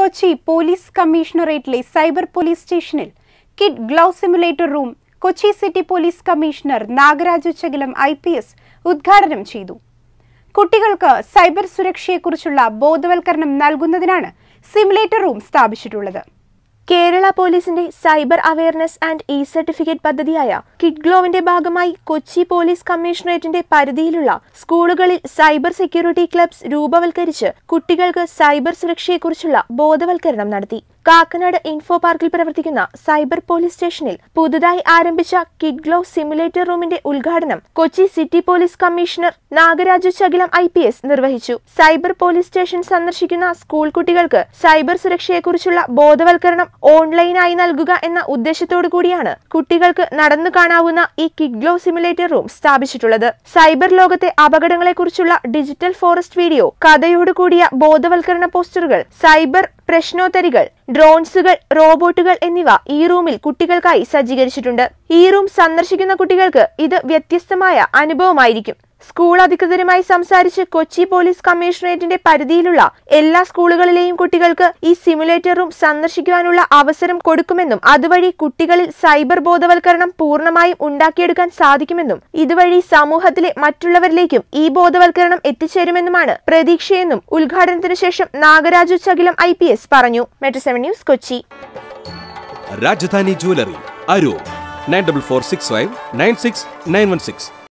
Kochi police കമ്മീഷണറേറ്റിലെ cyber police സ്റ്റേഷനിൽ kid glove simulator room Kochi city police commissioner Nagaraju Chakilam I P S ഉദ്ഘാടനം ചെയ്തു കുട്ടികൾക്ക് സൈബർ സുരക്ഷയെക്കുറിച്ചുള്ള ബോധവൽക്കരണം നൽകുന്നതിനാണ് സിമുലേറ്റർ റൂം സ്ഥാപിച്ചിട്ടുള്ളത് കേരള പോലീസിന്റെ cyber awareness and e certificate പദ്ധതിയായ കിഡ് ഗ്ലോവിന്റെ ഭാഗമായി കൊച്ചി പോലീസ് കമ്മീഷണറേറ്റിന്റെ പരിധിയിലുള്ള സ്കൂളുകളിൽ സൈബർ സെക്യൂരിറ്റി ക്ലബ്സ് രൂപവൽക്കരിച്ച് കുട്ടികൾക്ക് സൈബർ സുരക്ഷയെക്കുറിച്ചുള്ള ബോധവൽക്കരണം നടത്തി കാക്കനാട് ഇൻഫോ പാർക്കിൽ പ്രവർത്തിക്കുന്ന സൈബർ പോലീസ് സ്റ്റേഷനിൽ പുതുതായി ആരംഭിച്ച കിഡ് ഗ്ലോ സിമുലേറ്റർ റൂമിന്റെ ഉദ്ഘാടനം Kochi city police commissioner Nagaraju Chakilam I P S നിർവഹിച്ചു സൈബർ പോലീസ് സ്റ്റേഷൻ സന്ദർശിക്കുന്ന സ്കൂൾ കുട്ടികൾക്ക് സൈബർ സുരക്ഷയെക്കുറിച്ചുള്ള ബോധവൽക്കരണം ഓൺലൈനായി നൽകുക എന്ന ഉദ്ദേശത്തോടു കൂടിയാണ് കുട്ടികൾക്ക് നടന്നു കാണാവുന്ന ഈ കിഡ് ഗ്ലോ സിമുലേറ്റർ റൂം സ്ഥാപിച്ചിട്ടുള്ളത് സൈബർ ലോകത്തെ അപകടങ്ങളെക്കുറിച്ചുള്ള ഡിജിറ്റൽ ഫോറസ്റ്റ് വീഡിയോ കഥയോട് കൂടിയ ബോധവൽക്കരണ പോസ്റ്ററുകൾ സൈബർ പ്രശ്നോത്തരികൾ ഡ്രോൺസുകൾ റോബോട്ടുകൾ എന്നിവ ഈ റൂമിൽ കുട്ടികൾക്കായി സജ്ജീകരിച്ചിട്ടുണ്ട് ഈ റൂം സന്ദർശിക്കുന്ന കുട്ടികൾക്ക് ഇത് വ്യത്യസ്തമായ അനുഭവമായിരിക്കും സ്കൂൾ അധികൃതരുമായി സംസാരിച്ച് കൊച്ചി പോലീസ് കമ്മീഷണറേറ്റിന്റെ പരിധിയിലുള്ള എല്ലാ സ്കൂളുകളിലെയും കുട്ടികൾക്ക് ഈ സിമുലേറ്റർ റൂം സന്ദർശിക്കുവാനുള്ള അവസരം കൊടുക്കുമെന്നും അതുവഴി കുട്ടികളിൽ സൈബർ ബോധവൽക്കരണം പൂർണ്ണമായും ഉണ്ടാക്കിയെടുക്കാൻ സാധിക്കുമെന്നും ഇതുവഴി സമൂഹത്തിലെ മറ്റുള്ളവരിലേക്കും ഈ ബോധവൽക്കരണം എത്തിച്ചേരുമെന്നുമാണ് പ്രതീക്ഷയെന്നും ഉദ്ഘാടനത്തിന് ശേഷം നാഗരാജു ചകിലം ഐ പറഞ്ഞു metro seven news Kochi Rajadhani jewellery Aroor nine double four six five nine six nine one six